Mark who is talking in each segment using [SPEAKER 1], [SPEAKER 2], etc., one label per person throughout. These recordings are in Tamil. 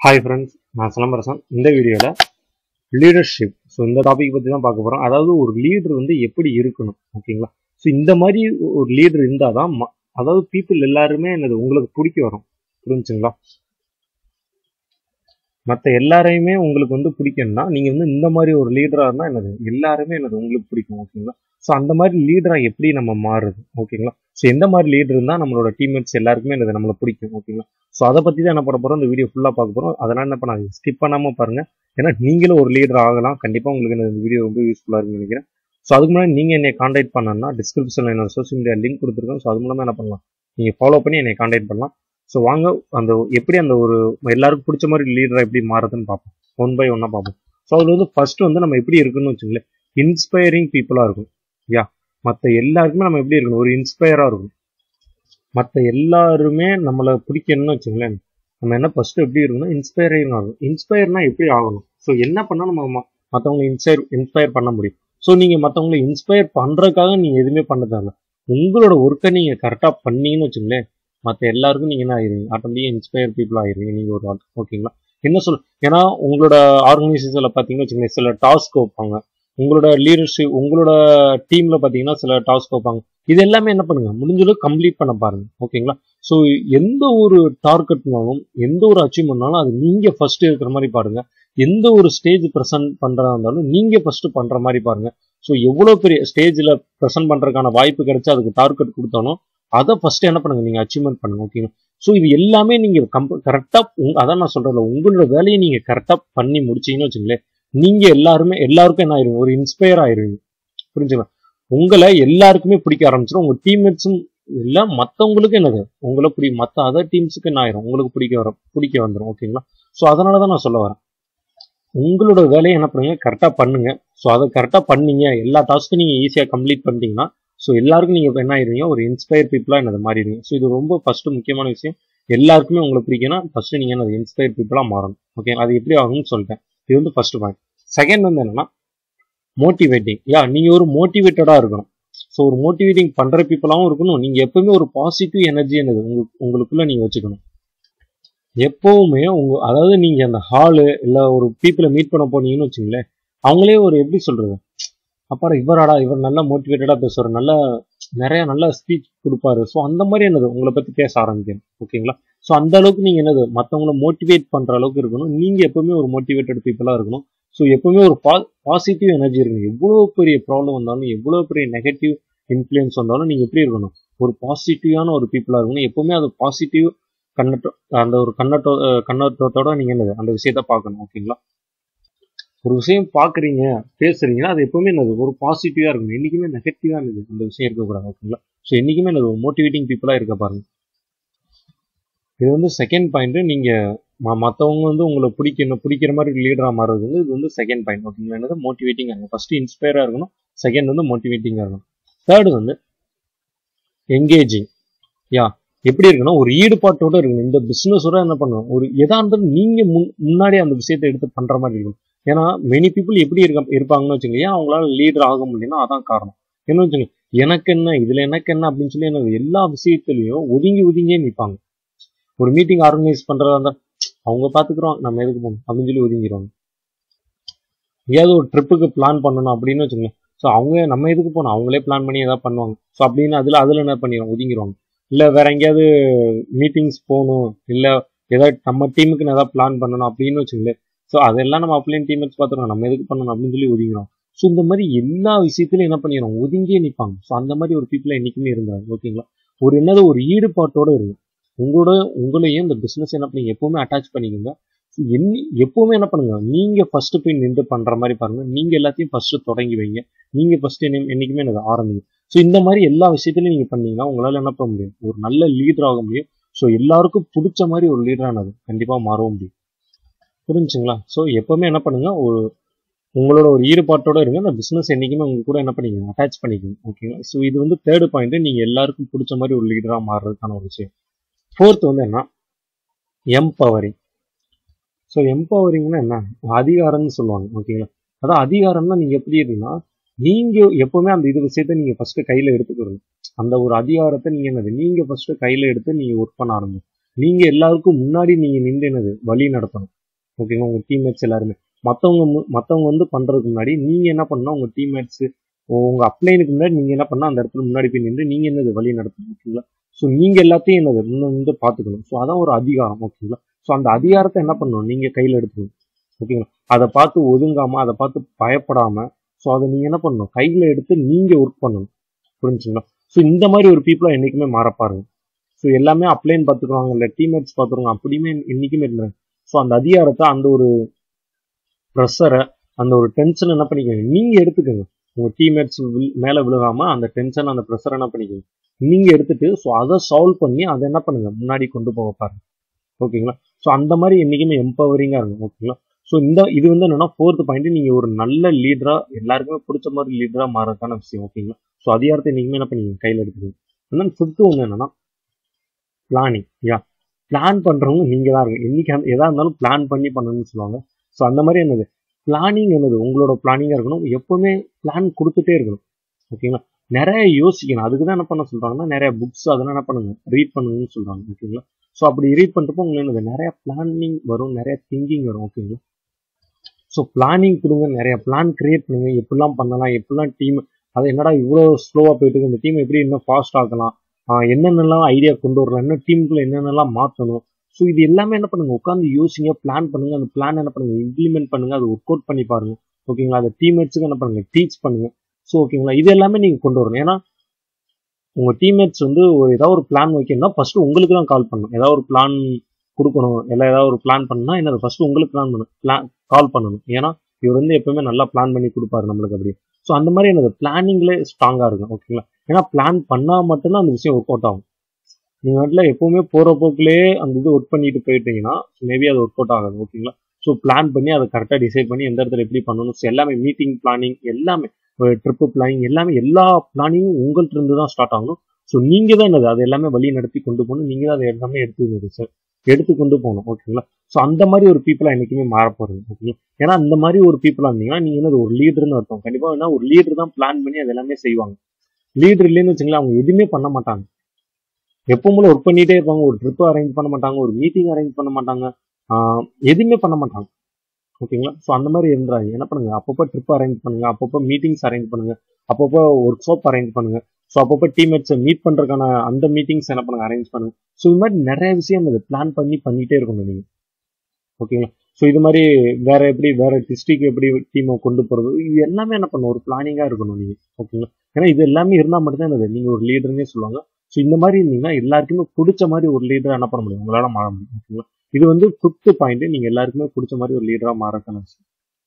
[SPEAKER 1] ஹாய் ஃப்ரெண்ட்ஸ் நான் சிலம்பரசன் இந்த வீடியோவில் லீடர்ஷிப் ஸோ இந்த டாபிக் பற்றி தான் பார்க்க போகிறோம் அதாவது ஒரு லீடர் வந்து எப்படி இருக்கணும் ஓகேங்களா ஸோ இந்த மாதிரி ஒரு லீடர் இருந்தால் தான் ம- அதாவது பீப்புள் எல்லாருமே என்னது உங்களுக்கு பிடிக்க வரும் புரிஞ்சுங்களா மற்ற எல்லாரையுமே உங்களுக்கு வந்து பிடிக்கணும்னா நீங்கள் வந்து இந்த மாதிரி ஒரு லீடராக இருந்தால் என்னது எல்லாருமே என்னது உங்களுக்கு பிடிக்கும் ஓகேங்களா ஸோ அந்த மாதிரி லீடராக எப்படி நம்ம மாறுது ஓகேங்களா ஸோ எந்த மாதிரி லீடர் இருந்தால் நம்மளோட டீம்மேட்ஸ் எல்லாருக்குமே என்னது நம்மளை பிடிக்கும் ஓகேங்களா ஸோ அதை பற்றி தான் என்ன பண்ண போகிறோம் இந்த வீடியோ ஃபுல்லாக பார்க்க போகிறோம் அதனால் என்ன பண்ணாங்க ஸ்கிப் பண்ணாமல் பாருங்க ஏன்னா நீங்களும் ஒரு லீடர் ஆகலாம் கண்டிப்பாக உங்களுக்கு இந்த வீடியோ ரொம்ப யூஸ்ஃபுல்லாக இருக்குன்னு நினைக்கிறேன் ஸோ அதுக்கு முன்னாடி நீங்கள் என்னை காண்டாக்ட் பண்ணணும்னா டிஸ்கிரிப்ஷனில் என்னோட சோஷியல் மீடியா லிங்க் கொடுத்துருக்கோம் ஸோ அது மூலமாக என்ன பண்ணலாம் நீங்கள் ஃபாலோ பண்ணி என்னை காண்டாக்ட் பண்ணலாம் ஸோ வாங்க அந்த எப்படி அந்த ஒரு எல்லாருக்கும் பிடிச்ச மாதிரி லீடராக எப்படி மாறுதுன்னு பார்ப்போம் ஒன் பை ஒன்னாக பார்ப்போம் ஸோ அதில் வந்து ஃபர்ஸ்ட் வந்து நம்ம எப்படி இருக்குன்னு வச்சுங்களேன் இன்ஸ்பைரிங் பீப்புளாக இருக்கும் யா மற்ற எல்லாருக்குமே நம்ம எப்படி இருக்கணும் ஒரு இன்ஸ்பயராக இருக்கும் மற்ற எல்லாருமே நம்மளை பிடிக்கணும்னு வச்சுங்களேன் நம்ம என்ன ஃபர்ஸ்ட் எப்படி இருக்கணும் இன்ஸ்பைரிங் ஆகும் இன்ஸ்பயர்னா எப்படி ஆகணும் ஸோ என்ன பண்ணால் நம்ம ம- மற்றவங்களை இன்ஸ்பயர் இன்ஸ்பயர் பண்ண முடியும் ஸோ நீங்கள் மற்றவங்களை இன்ஸ்பயர் பண்ணுறதுக்காக நீங்கள் எதுவுமே பண்ண தேவையில்ல உங்களோட ஒர்க்கை நீங்கள் கரெக்டாக பண்ணீங்கன்னு வச்சுங்களேன் மற்ற எல்லாருக்கும் நீங்கள் என்ன ஆயிருவீங்க ஆட்டோமேட்டிக்காக இன்ஸ்பயர் பீப்புள் ஆயிருவீங்க நீங்கள் ஒரு ஆள் ஓகேங்களா என்ன சொல் ஏன்னா உங்களோட ஆர்கனைசேஷனில் பார்த்தீங்கன்னு வச்சுக்கோங்க சில டாஸ்க் வைப்பாங்க உங்களோட லீடர்ஷிப் உங்களோட டீமில் பார்த்தீங்கன்னா சில டாஸ்க் வைப்பாங்க இது எல்லாமே என்ன பண்ணுங்க முடிஞ்சளவு கம்ப்ளீட் பண்ண பாருங்க ஓகேங்களா ஸோ எந்த ஒரு டார்கெட்னாலும் எந்த ஒரு அச்சீவ்மெண்ட்னாலும் அது நீங்க ஃபர்ஸ்ட் இருக்கிற மாதிரி பாருங்க எந்த ஒரு ஸ்டேஜ் ப்ரெசென்ட் பண்றதா இருந்தாலும் நீங்க ஃபர்ஸ்ட் பண்ற மாதிரி பாருங்க ஸோ எவ்வளவு பெரிய ஸ்டேஜ்ல ப்ரெசென்ட் பண்றதுக்கான வாய்ப்பு கிடைச்சா அதுக்கு டார்கெட் கொடுத்தாலும் அதை ஃபர்ஸ்ட் என்ன பண்ணுங்க நீங்க அச்சீவ்மெண்ட் பண்ணுங்க ஓகேங்களா ஸோ இது எல்லாமே நீங்க கம்ப கரெக்டா அதான் நான் சொல்றேன்ல உங்களோட வேலையை நீங்க கரெக்டா பண்ணி முடிச்சீங்கன்னு வச்சுங்களேன் நீங்க எல்லாருமே எல்லாருக்கும் என்ன ஆயிருவீங்க ஒரு இன்ஸ்பயர் ஆயிருவீங்க புரிஞ்சுங்களா உங்களை எல்லாருக்குமே பிடிக்க ஆரம்பிச்சிடும் உங்க டீம்மேட்ஸும் இல்ல மத்தவங்களுக்கு என்னது உங்களை பிடி மத்த அதர் டீம்ஸுக்கு என்ன ஆயிரும் உங்களுக்கு பிடிக்க வர பிடிக்க வந்துடும் ஓகேங்களா ஸோ அதனால தான் நான் சொல்ல வரேன் உங்களோட வேலையை என்ன பண்ணுங்க கரெக்டாக பண்ணுங்க ஸோ அதை கரெக்டாக பண்ணீங்க எல்லா டாஸ்க்கும் நீங்கள் ஈஸியாக கம்ப்ளீட் பண்ணிட்டீங்கன்னா ஸோ எல்லாருக்கும் நீங்கள் என்ன ஆயிருவீங்க ஒரு இன்ஸ்பயர் பீப்புளாக என்னது மாறிடுவீங்க ஸோ இது ரொம்ப ஃபர்ஸ்ட் முக்கியமான விஷயம் எல்லாருக்குமே உங்களை பிடிக்கும்னா ஃபர்ஸ்ட் நீங்கள் என்னது இன்ஸ்பயர் பீப்புளாக மாறணும் ஓகே அது எப்படி ஆகும்னு சொல்லிட்டேன் இது வந்து ஃபர்ஸ்ட் பாயிண்ட் செகண்ட் வந்து என்னன்னா மோட்டிவேட்டிங் யா நீங்கள் ஒரு மோட்டிவேட்டடாக இருக்கணும் ஸோ ஒரு மோட்டிவேட்டிங் பண்ணுற பீப்புளாகவும் இருக்கணும் நீங்கள் எப்பவுமே ஒரு பாசிட்டிவ் எனர்ஜி என்னது உங்களுக்கு உங்களுக்குள்ள நீங்கள் வச்சுக்கணும் எப்பவுமே உங்க அதாவது நீங்க அந்த ஹாலு இல்ல ஒரு பீப்புளை மீட் பண்ண போனீங்கன்னு வச்சுங்களேன் அவங்களே ஒரு எப்படி சொல்றது அப்பாடா இவராடா இவர் நல்லா மோட்டிவேட்டடா பேசுவார் நல்ல நிறைய நல்ல ஸ்பீச் கொடுப்பாரு ஸோ அந்த மாதிரி என்னது உங்களை பத்தி பேச ஆரம்பிக்கணும் ஓகேங்களா ஸோ அந்த அளவுக்கு நீங்க என்னது மற்றவங்கள மோட்டிவேட் பண்ற அளவுக்கு இருக்கணும் நீங்க எப்பவுமே ஒரு மோட்டிவேட்டட் பீப்புளா இருக்கணும் ஸோ எப்பவுமே ஒரு பா பாசிட்டிவ் எனர்ஜி இருக்கணும் எவ்வளோ பெரிய ப்ராப்ளம் வந்தாலும் எவ்வளோ பெரிய நெகட்டிவ் இன்ஃப்ளூயன்ஸ் வந்தாலும் நீங்க எப்படி இருக்கணும் ஒரு பாசிட்டிவான ஒரு பீப்புளா இருக்கணும் எப்பவுமே அது பாசிட்டிவ் கண்ணட்டோ அந்த ஒரு கண்ணட்டோ அஹ் கண்ணோட்டத்தோட நீங்க என்னது அந்த விஷயத்த பார்க்கணும் ஓகேங்களா ஒரு விஷயம் பாக்குறீங்க பேசுறீங்கன்னா அது எப்பவுமே என்னது ஒரு பாசிட்டிவா இருக்கணும் என்னைக்குமே நெகட்டிவா இருந்தது அந்த விஷயம் இருக்கக்கூடாது ஓகேங்களா ஸோ என்னைக்குமே என்னது ஒரு மோட்டிவேட்டிங் பீப்புளா இருக்க பாருங்க இது வந்து செகண்ட் பாயிண்ட் நீங்க ம- மத்தவங்க வந்து உங்களை பிடிக்கணும் பிடிக்கிற மாதிரி லீடரா மாறுறது வந்து இது வந்து செகண்ட் பாயிண்ட் ஓகேங்களா என்னது மோட்டிவேட்டிங்கா இருக்கணும் ஃபர்ஸ்ட் இன்ஸ்பயரா இருக்கணும் செகண்ட் வந்து மோட்டிவேட்டிங்கா இருக்கணும் தேர்ட் வந்து எங்கேஜிங் யா எப்படி இருக்குன்னா ஒரு ஈடுபாட்டோட இருக்கணும் இந்த பிசினஸோட என்ன பண்ணணும் ஒரு எதா இருந்தாலும் நீங்க முன் முன்னாடி அந்த விஷயத்தை எடுத்து பண்ற மாதிரி இருக்கணும் ஏன்னா மெனி பீப்புள் எப்படி இருக்க இருப்பாங்கன்னு வச்சுங்க ஏன் அவங்களால லீடர் ஆக முடியும்னா அதான் காரணம் என்ன வச்சுங்க எனக்கு என்ன இதுல எனக்கு என்ன அப்படின்னு சொல்லி என்ன எல்லா விஷயத்துலயும் ஒதுங்கி ஒதுங்கியே நிற்பாங்க ஒரு மீட்டிங் ஆர்கனைஸ் பண்றதா இருந்தா அவங்க பாத்துக்கிறோம் நம்ம எதுக்கு போகணும் அப்படின்னு சொல்லி ஒதுங்கிடுவாங்க எங்கேயாவது ஒரு ட்ரிப்புக்கு பிளான் பண்ணணும் அப்படின்னு வச்சுங்க ஸோ அவங்க நம்ம எதுக்கு போகணும் அவங்களே பிளான் பண்ணி ஏதாவது பண்ணுவாங்க ஸோ அப்படின்னு அதுல அதுல என்ன பண்ணிடுவாங்க ஒதுங்கிடுவாங்க இல்ல வேற எங்கேயாவது மீட்டிங்ஸ் போகணும் இல்ல ஏதாவது நம்ம டீமுக்கு ஏதாவது பிளான் பண்ணணும் அப்படின்னு வச்சுங்களேன் ஸோ அதெல்லாம் நம்ம அப்ளைன் டீமேட்ஸ் பார்த்துருவோம் நம்ம எதுக்கு பண்ணணும் அப்படின்னு சொல்லி ஒதுங்கிடும் ஸோ இந்த மாதிரி எல்லா விஷயத்துலையும் என்ன பண்ணிடுவோம் ஒதுங்கியே நிற்பாங்க ஸோ அந்த மாதிரி ஒரு பீப்புளை என்றைக்குமே இருந்தாங்க ஓகேங்களா ஒரு என்னது ஒரு ஈடுபாட்டோட இருக்கும் உங்களோட உங்களையும் இந்த பிசினஸ் என்ன பண்ணீங்க எப்பவுமே அட்டாச் பண்ணிக்கோங்க எண்ணி எப்பவுமே என்ன பண்ணுங்க நீங்க ஃபர்ஸ்ட் போய் நின்று பண்ற மாதிரி பாருங்க நீங்க எல்லாத்தையும் ஃபர்ஸ்ட் தொடங்கி வைங்க நீங்க ஃபர்ஸ்ட் என்னைக்குமே எனக்கு ஆரம்பிங்க ஸோ இந்த மாதிரி எல்லா விஷயத்துலையும் நீங்க பண்ணீங்கன்னா உங்களால என்ன பண்ண முடியும் ஒரு நல்ல லீடர் ஆக முடியும் ஸோ எல்லாருக்கும் பிடிச்ச மாதிரி ஒரு லீடரானது கண்டிப்பா மாறவும் முடியும் புரிஞ்சுங்களா ஸோ எப்பவுமே என்ன பண்ணுங்க ஒரு உங்களோட ஒரு ஈடுபாட்டோட இருங்க அந்த பிசினஸ் என்னைக்குமே உங்க கூட என்ன பண்ணிக்கோங்க அட்டாச் பண்ணிக்கோங்க ஓகேங்களா ஸோ இது வந்து தேர்ட் பாயிண்ட் நீங்க எல்லாருக்கும் பிடிச்ச மாதிரி ஒரு லீடரா மாறுறதுக்கான ஒரு விஷயம் ஃபோர்த் வந்து என்ன எம்பவரிங் ஸோ எம்பவரிங்னா என்ன அதிகாரம்னு சொல்லுவாங்க ஓகேங்களா அதான் அதிகாரம்னா நீங்க எப்படி இருக்குன்னா நீங்க எப்பவுமே அந்த இது விஷயத்த நீங்க ஃபர்ஸ்ட் கையில எடுத்துக்கணும் அந்த ஒரு அதிகாரத்தை நீங்க என்னது நீங்க ஃபர்ஸ்ட் கையில எடுத்து நீங்க ஒர்க் பண்ண ஆரம்பிங்க நீங்க எல்லாருக்கும் முன்னாடி நீங்க நின்று என்னது வழி நடத்தணும் ஓகேங்களா உங்க டீம்மேட்ஸ் எல்லாருமே மற்றவங்க மற்றவங்க வந்து பண்றதுக்கு முன்னாடி நீங்க என்ன பண்ணணும் உங்க டீம்மேட்ஸ் உங்க அப்ளைனுக்கு முன்னாடி நீங்க என்ன பண்ணா அந்த இடத்துல முன்னாடி போய் நின்று நீங்க என்னது வழி நடத்தணும் ஓகேங்களா ஸோ நீங்க எல்லாத்தையும் என்னது முன்ன வந்து பார்த்துக்கணும் ஸோ அதான் ஒரு அதிகாரம் ஓகேங்களா ஸோ அந்த அதிகாரத்தை என்ன பண்ணணும் நீங்க கையில் எடுத்துக்கணும் ஓகேங்களா அதை பார்த்து ஒதுங்காம அதை பார்த்து பயப்படாம ஸோ அதை நீங்க என்ன பண்ணணும் கையில் எடுத்து நீங்க ஒர்க் பண்ணணும் புரிஞ்சுங்களா ஸோ இந்த மாதிரி ஒரு பீப்புளா என்னைக்குமே மாறப்பாருங்க ஸோ எல்லாமே அப்ளைன் பார்த்துக்குவாங்க இல்லை டீம்மேட்ஸ் பார்த்துருவாங்க அப்படியுமே என்னைக்குமே இருந்தாங்க ஸோ அந்த அதிகாரத்தை அந்த ஒரு ப்ரெஷரை அந்த ஒரு டென்ஷன் என்ன பண்ணிக்கோங்க நீங்க எடுத்துக்கோங்க உங்க டீம்மேட்ஸ் மேல விழுகாம அந்த டென்ஷன் அந்த ப்ரெஷர் என்ன பண்ணிக்கோங்க நீங்க எடுத்துட்டு ஸோ அதை சால்வ் பண்ணி அதை என்ன பண்ணுங்க முன்னாடி கொண்டு போக பாருங்க ஓகேங்களா ஸோ அந்த மாதிரி என்னைக்குமே எம்பவரிங்கா இருக்கும் ஓகேங்களா ஸோ இந்த இது வந்து என்னன்னா ஃபோர்த் பாயிண்ட் நீங்க ஒரு நல்ல லீடரா எல்லாருக்குமே பிடிச்ச மாதிரி லீடரா மாறதுக்கான விஷயம் ஓகேங்களா ஸோ அதிகாரத்தை என்னைக்குமே என்ன பண்ணீங்க கையில் எடுத்துக்கோங்க அண்ட் ஃபிஃப்த் ஒன்று என்னன்னா பிளானிங் யா பிளான் பண்றவங்க நீங்க தான் இருக்கும் இன்னைக்கு அந்த- எதா இருந்தாலும் பிளான் பண்ணி பண்ணணும்னு சொல்லுவாங்க ஸோ அந்த மாதிரி என்னது பிளானிங் என்னது உங்களோட பிளானிங்கா இருக்கணும் எப்பவுமே பிளான் கொடுத்துட்டே இருக்கணும் ஓகேங்களா நிறைய யோசிக்கணும் அதுக்கு தான் என்ன பண்ண சொல்றாங்கன்னா நிறைய புக்ஸ் அதெல்லாம் என்ன பண்ணுங்க ரீட் பண்ணுங்கன்னு சொல்றாங்க ஓகேங்களா ஸோ அப்படி ரீட் பண்றப்போ உங்களுக்கு என்னது நிறைய பிளானிங் வரும் நிறைய திங்கிங் வரும் ஓகேங்களா ஸோ பிளானிங் கொடுங்க நிறைய பிளான் கிரியேட் பண்ணுங்க எப்படிலாம் பண்ணலாம் எப்படிலாம் டீம் அது என்னடா இவ்வளோ ஸ்லோவாக போயிட்டு இருக்கு இந்த டீம் எப்படி இன்னும் ஃபாஸ்ட் ஆக்கலாம் ஆஹ் என்னென்னலாம் ஐடியா கொண்டு வரலாம் இன்னும் டீமுக்குள்ள என்னென்னலாம் மாற்றணும் ஸோ இது எல்லாமே என்ன பண்ணுங்க உட்காந்து யோசிங்க பிளான் பண்ணுங்க அந்த பிளான் என்ன பண்ணுங்க இம்ப்ளிமெண்ட் பண்ணுங்க அதை ஒர்க் அவுட் பண்ணி பாருங்க ஓகேங்களா அதை டீம்மேட்ஸுக்கு என்ன பண்ணுங்க டீச் பண்ணுங்க ஸோ ஓகேங்களா இது எல்லாமே நீங்க கொண்டு வரணும் ஏன்னா உங்க டீம்மேட்ஸ் வந்து ஒரு ஏதாவது ஒரு பிளான் வைக்கணும்னா ஃபர்ஸ்ட் உங்களுக்கு தான் கால் பண்ணணும் ஏதாவது ஒரு பிளான் கொடுக்கணும் இல்லை ஏதாவது ஒரு பிளான் பண்ணா என்னது ஃபர்ஸ்ட் உங்களுக்கு பிளான் பண்ணணும் பிளான் கால் பண்ணணும் ஏன்னா இவர் வந்து எப்பவுமே நல்லா பிளான் பண்ணி கொடுப்பாரு நம்மளுக்கு அப்படி ஸோ அந்த மாதிரி என்னது பிளானிங்ல ஸ்ட்ராங்கா இருக்கும் ஓகேங்களா ஏன்னா பிளான் பண்ணா மட்டும்தான் அந்த விஷயம் ஒர்க் அவுட் ஆகும் நீங்க வந்து எப்பவுமே போற போக்குலயே அந்த இது ஒர்க் பண்ணிட்டு போயிட்டீங்கன்னா மேபி அது ஒர்க் அவுட் ஆகாது ஓகேங்களா ஸோ பிளான் பண்ணி அதை கரெக்டாக டிசைட் பண்ணி எந்த இடத்துல எப்படி பண்ணணும் ஸோ எல்லாமே மீட்டிங் பிளானிங் எல்லாமே ட்ரிப்பு பிளானிங் எல்லாமே எல்லா பிளானிங்கும் உங்கள்ட்ட இருந்து தான் ஸ்டார்ட் ஆகணும் ஸோ நீங்க தான் என்னது அது எல்லாமே வழி நடத்தி கொண்டு போகணும் நீங்க தான் அதை எல்லாமே எடுத்து சார் எடுத்து கொண்டு போகணும் ஓகேங்களா ஸோ அந்த மாதிரி ஒரு பீப்புளா என்னைக்குமே மாற போறது ஓகே ஏன்னா அந்த மாதிரி ஒரு பீப்புளா இருந்தீங்கன்னா நீங்க என்னது ஒரு லீடர்னு அர்த்தம் கண்டிப்பா என்ன ஒரு லீடர் தான் பிளான் பண்ணி அது எல்லாமே செய்வாங்க லீடர் இல்லைன்னு வச்சுங்களேன் அவங்க எதுவுமே பண்ண மாட்டாங்க எப்பவும் ஒர்க் பண்ணிட்டே இருப்பாங்க ஒரு ட்ரிப் அரேஞ்ச் பண்ண மாட்டாங்க ஒரு மீட்டிங் அரேஞ்ச் பண்ண மாட்டாங்க ஆஹ் எதுவுமே பண்ண மாட்டாங்க ஓகேங்களா ஸோ அந்த மாதிரி இருந்தாங்க என்ன பண்ணுங்க அப்பப்போ ட்ரிப் அரேஞ்ச் பண்ணுங்க அப்பப்போ மீட்டிங்ஸ் அரேஞ்ச் பண்ணுங்க அப்பப்போ ஒர்க் ஷாப் அரேஞ்ச் பண்ணுங்க ஸோ அப்பப்போ டீம்மேட்ஸை மீட் பண்றதுக்கான அந்த மீட்டிங்ஸ் என்ன பண்ணுங்க அரேஞ்ச் பண்ணுங்க ஸோ இது மாதிரி நிறைய விஷயம் இது பிளான் பண்ணி பண்ணிட்டே இருக்கணும் நீங்க ஓகேங்களா ஸோ இது மாதிரி வேற எப்படி வேற டிஸ்ட்ரிக்ட் எப்படி டீமை கொண்டு போறது இது எல்லாமே என்ன பண்ணும் ஒரு பிளானிங்கா இருக்கணும் நீங்க ஓகேங்களா ஏன்னா இது எல்லாமே இருந்தால் மட்டும்தான் என்னது நீங்க ஒரு லீடர்னே சொல்லுவாங்க ஸோ இந்த மாதிரி இருந்தீங்கன்னா எல்லாருக்குமே பிடிச்ச மாதிரி ஒரு லீடரா என்ன பண்ண முடியும் உங்களால மாற முடியும் ஓகேங்களா இது வந்து ஃபிஃப்த் பாயிண்ட் நீங்க எல்லாருக்குமே பிடிச்ச மாதிரி ஒரு லீடரா மாறக்கான விஷயம்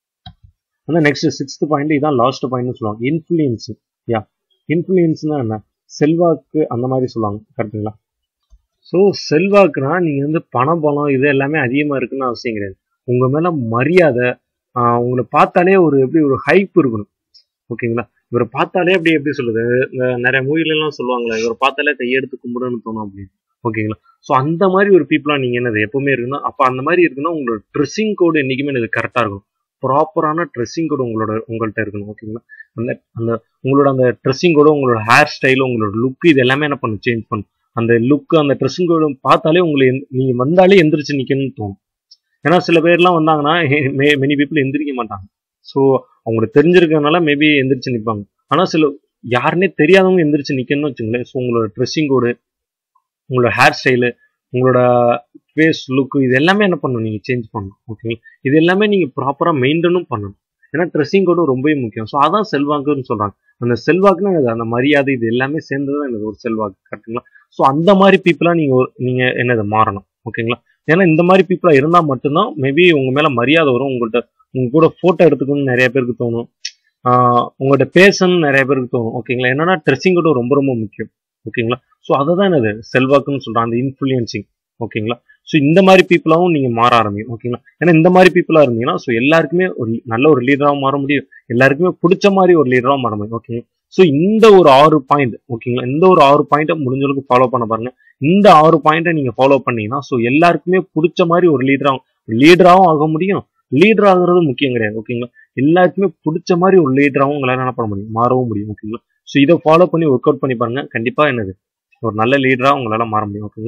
[SPEAKER 1] அந்த நெக்ஸ்ட் சிக்ஸ்த் பாயிண்ட் இதான் லாஸ்ட் பாயிண்ட்னு சொல்லுவாங்க இன்ஃபுளுயன்ஸ் யா இன்ஃபுளுயன்ஸ்னா என்ன செல்வாக்கு அந்த மாதிரி சொல்லுவாங்க கரெக்டுங்களா ஸோ செல்வாக்குனா நீங்க வந்து பணம் பலம் இது எல்லாமே அதிகமா இருக்குன்னு அவசியம் கிடையாது உங்க மேல மரியாதை ஆஹ் உங்களை பார்த்தாலே ஒரு எப்படி ஒரு ஹைப் இருக்கணும் ஓகேங்களா இவரை பார்த்தாலே அப்படி எப்படி சொல்லுது இந்த நிறைய மூவில எல்லாம் சொல்லுவாங்களே இவரை பார்த்தாலே கையெடுத்து கும்பிடணும்னு தோணும் அப்படின்னு ஓகேங்களா ஸோ அந்த மாதிரி ஒரு பீப்புளா நீங்க என்னது எப்பவுமே இருக்கணும் அப்போ அந்த மாதிரி இருக்குன்னா உங்களோட ட்ரெஸ்ஸிங் கோடு என்னைக்குமே எனக்கு கரெக்டா இருக்கும் ப்ராப்பரான ட்ரெஸ்ஸிங் கோடு உங்களோட உங்கள்கிட்ட இருக்கணும் ஓகேங்களா அந்த அந்த உங்களோட அந்த ட்ரெஸ்ஸிங் கோடு உங்களோட ஹேர் ஸ்டைலு உங்களோட லுக் இது எல்லாமே என்ன பண்ணும் சேஞ்ச் பண்ணும் அந்த லுக் அந்த ட்ரெஸ்ஸிங் கோடு பார்த்தாலே உங்களை எந்த- நீங்க வந்தாலே எந்திரிச்சு நிக்கணும்னு தோணும் ஏன்னா சில பேர்லாம் வந்தாங்கன்னா மெனி பீப்புள் எந்திரிக்க மாட்டாங்க ஸோ அவங்களுக்கு தெரிஞ்சிருக்கனால மேபி எந்திரிச்சு நிற்பாங்க ஆனா சில யாருன்னே தெரியாதவங்க எந்திரிச்சு நிக்கணும்னு வச்சுங்களேன் ஸோ உங்களோட ட்ரெஸ்ஸிங் கோடு உங்களோட ஹேர் ஸ்டைலு உங்களோட ஃபேஸ் லுக் இது எல்லாமே என்ன பண்ணணும் நீங்க சேஞ்ச் பண்ணணும் ஓகே இது எல்லாமே நீங்க ப்ராப்பரா மெயின்டனும் பண்ணணும் ஏன்னா ட்ரெஸ்ஸிங் கோடும் ரொம்பவே முக்கியம் ஸோ அதான் செல்வாக்குன்னு சொல்றாங்க அந்த செல்வாக்குன்னா என்னது அந்த மரியாதை இது எல்லாமே சேர்ந்தது என்னது ஒரு செல்வாக்கு கரெக்டுங்களா ஸோ அந்த மாதிரி பீப்புளா நீங்க ஒரு- நீங்க என்னது மாறணும் ஓகேங்களா ஏன்னா இந்த மாதிரி பீப்புளா இருந்தா மட்டும்தான் மேபி உங்க மேல மரியாதை வரும் உங்கள்கிட்ட உங்க கூட போட்டோ எடுத்துக்கணும்னு நிறைய பேருக்கு தோணும் ஆஹ் உங்கள்கிட்ட பேசணும்னு நிறைய பேருக்கு தோணும் ஓகேங்களா என்னன்னா ட்ரெஸ்ஸிங் கூட ரொம்ப ரொம்ப முக்கியம் ஓகேங்களா ஸோ அதை தான் என்னது செல்வாக்குன்னு சொல்றாங்க அந்த இன்ஃப்ளூயன்சிங் ஓகேங்களா ஸோ இந்த மாதிரி பீப்புளாவும் நீங்க மாற ஆரம்பிக்கும் ஓகேங்களா ஏன்னா இந்த மாதிரி பீப்புளா இருந்தீங்கன்னா ஸோ எல்லாருக்குமே ஒரு நல்ல ஒரு லீடராகவும் மாற முடியும் எல்லாருக்குமே பிடிச்ச மாதிரி ஒரு லீடராகவும் மாற முடியும் ஓகேங்களா ஸோ இந்த ஒரு ஆறு பாயிண்ட் ஓகேங்களா இந்த ஒரு ஆறு பாயிண்ட்டை முடிஞ்ச அளவுக்கு ஃபாலோ பண்ண பாருங்க இந்த ஆறு பாயிண்ட்டை நீங்க ஃபாலோ பண்ணீங்கன்னா ஸோ எல்லாருக்குமே பிடிச்ச மாதிரி ஒரு லீடராகவும் லீடராகவும் ஆக முடியும் லீடர் ஆகுறது முக்கியம் கிடையாது ஓகேங்களா எல்லாருக்குமே பிடிச்ச மாதிரி ஒரு லீடராகவும் உங்களால என்ன பண்ண முடியும் மாறவும் முடியும் ஓகேங்களா ஸோ இதை ஃபாலோ பண்ணி ஒர்க் அவுட் பண்ணி பாருங்க கண்டிப்பா என்னது ஒரு நல்ல லீடரா உங்களால மாற முடியும் ஓகேங்களா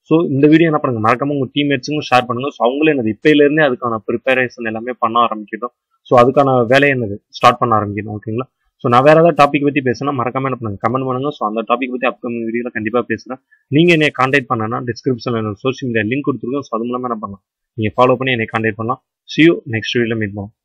[SPEAKER 1] ஸோ இந்த வீடியோ என்ன பண்ணுங்க மறக்காம உங்க டீம்மேட்ஸுக்கும் ஷேர் பண்ணுங்க ஸோ அவங்களும் என்னது இப்பையில இருந்தே அதுக்கான ப்ரிப்பரேஷன் எல்லாமே பண்ண ஆரம்பிக்கணும் ஸோ அதுக்கான வேலையை என்னது ஸ்டார்ட் பண்ண ஆரம்பிக்கணும் ஓகேங்களா ஸோ நான் வேற ஏதாவது டாபிக் பத்தி பேசினா மறக்காம என்ன பண்ணுங்க கமெண்ட் பண்ணுங்க ஸோ அந்த டாபிக் பத்தி அப்கமிங் வீடியோல கண்டிப்பா பேசுறேன் நீங்க என்னை கான்டாக்ட் பண்ணனா டிஸ்கிரிப்ஷன்ல என்னோட சோஷியல் மீடியா லிங்க் கொடுத்துருக்கோம் ஸோ அது மூலமா என்ன பண்ணலாம் நீங்க ஃபாலோ பண்ணி என்னை கான்டாக்ட் பண்ணலாம் சி யூ நெக்ஸ்ட் வீடியோல மீட் பண்ணுவோம்